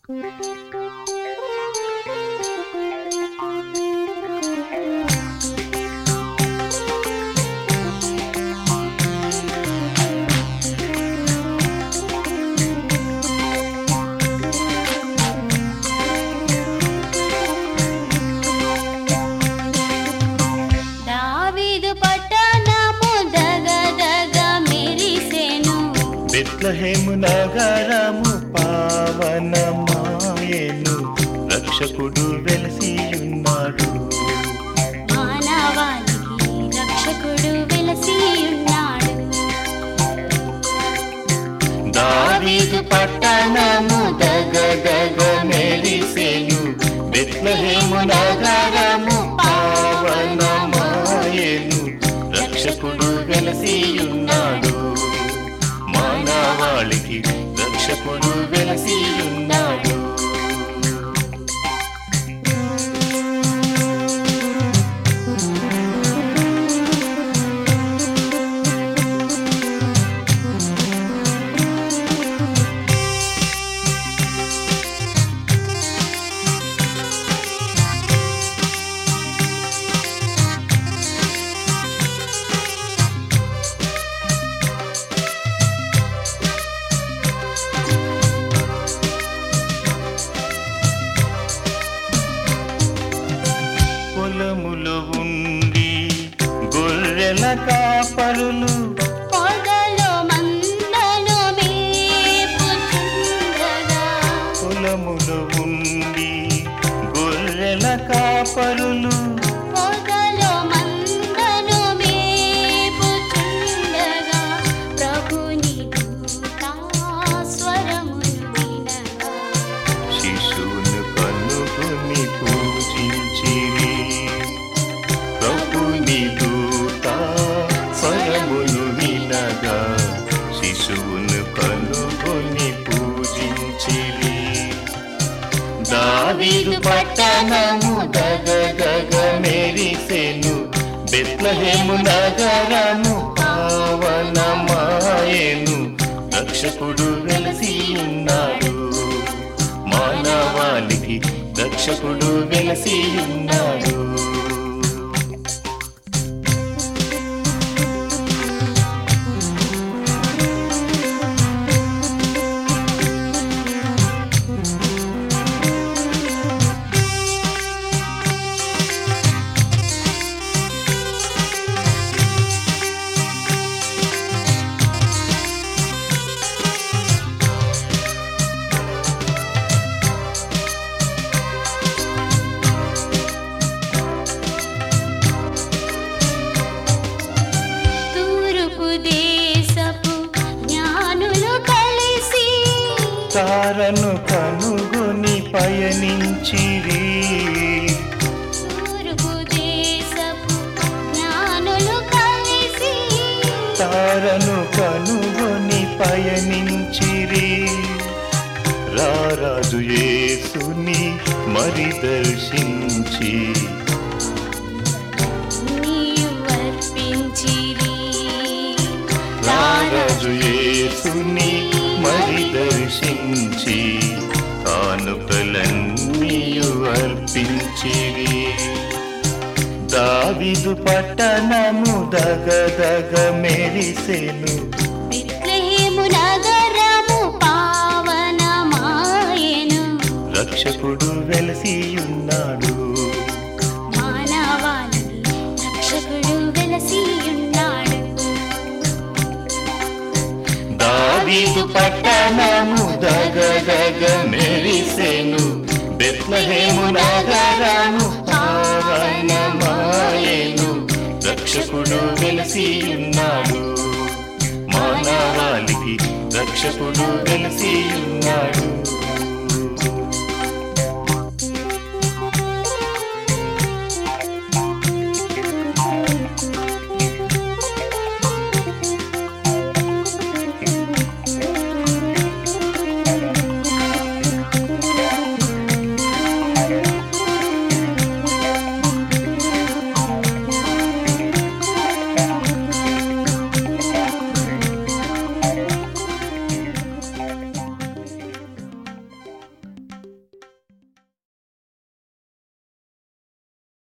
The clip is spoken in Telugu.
దావీదు పట్టణము దగదగ మెరిసెను బెత్లహేము నగరము పావనమాయెను రక్షకుడు వెలసియున్నాడు మానవాళికి రక్షకుడు వెలసి ఉన్నాడు దావీదు పట్టణము దగదగ మెరిసెను బెత్లహేము నగరము పావనమాయెను రక్షకుడు వెలసియున్నాడు మానవాళికి రక్షకుడు వెలసియున్నాడు పొలములో ఉండి గొర్రెల కాపరులు పొదలో మందను మేపుచుండగా పొలములో ఉండి గొర్రెల కాపరులు పొదలో మందను మేపుచుండగా ప్రభుని దూత స్వరమును వినగా శిశువును కనుగొని పూజించిరి ప్రభుని దూత స్వరమును వినగా శిశువును కనుగొని పూజించిరి దావీదు పట్టణము దగదగ మెరిసెను బెత్లహేము నగరము పావనమాయెను రక్షకుడు వెలసి ఉన్నాడు మానవాళికి రక్షకుడు వెలసి ఉన్నాడు తూర్పు దేశపు జ్ఞానులు కలిసి తారను కనుగొని పయనించిరి తూర్పు దేశపు జ్ఞానులు కలిసి తారను కనుగొని పయనించిరి రారాజు యేసుని మరి దర్శించి నీవు అర్పించిరి రారాజు యేసుని మరి దర్శించి కానుకలన్నీయు అర్పించిరి దావిదు పట్టణము దగదగ మెరిసెను బెత్లెహేము నగరము పావనమాయెను రక్షకుడు వెలసియున్నాడు మానవాళికి రక్షకుడు వెలసి ఉన్నాడు దావీదు పట్టణము దగదగ మెరిసెను బెత్లహేము నగరము పావనమాయెను రక్షకుడు వెలసియున్నాడు మానవాళికి రక్షకుడు వెలసియున్నాడు